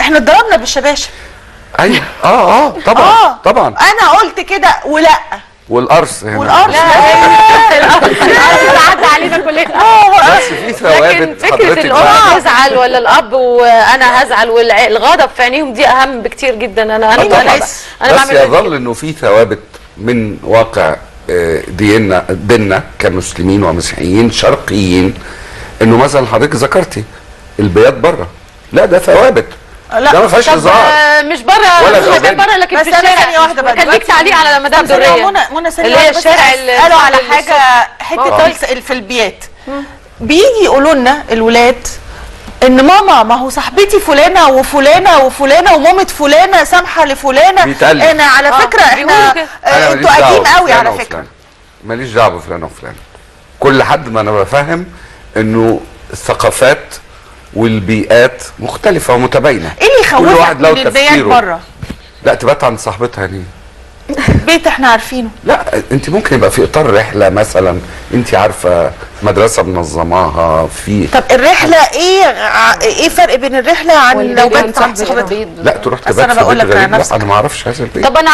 احنا اتضربنا بالشباشب ايوه اه اه طبعا اه طبعا انا قلت كده ولا والقرص هنا والارض عدى علينا كلنا اه بس في لكن ثوابت فكره حضرتك الام بقى. تزعل ولا الاب وانا هزعل والغضب في عينيهم دي اهم بكتير جدا انا انا آه طبعا انا, أنا بس بعمل كده. يظل انه في ثوابت من واقع آه، ديننا ديننا كمسلمين ومسيحيين شرقيين انه مثلا حضرتك ذكرتي البيات بره لا ده ثوابت لا، ده ما فيهاش طب هزار آه، مش بره ولا مش غبان. بره لكن بس في أنا الشارع ثانية واحدة بقى كان ليك دلوقتي. تعليق على مدام طب ثانية دريه منى منى ثانية اللي هي واحدة بس الشارع اللي قالوا على اللي حاجة حتة آه. الس- في البيات بيجي يقولوا لنا الولاد ان ماما ما هو صاحبتي فلانه وفلانه وفلانه ومامة فلانه سامحه لفلانه بيتقلب. انا على آه، فكره احنا بيقولوا كده. أنا آه، ماليش انتوا دعوة قديم قوي بفلان على وفلان. فكره ماليش دعوه بفلان وفلان كل حد ما انا بفهم انه الثقافات والبيئات مختلفه ومتباينه ايه اللي كل يخوفك واحد له من البيات تفكيره. بره لا تبات عند صاحبتها دي بيت احنا عارفينه لا انت ممكن يبقى في اطار رحله مثلا انت عارفه مدرسه منظماها في طب الرحله ايه ع- ايه فرق بين الرحله عن لو والبيت بنت عند صاحبي صاحبتها البيت لا تروح أصل تبات أنا في بقول بيت لك على غريب لا نفسك. انا ما اعرفش هذا البيت طب انا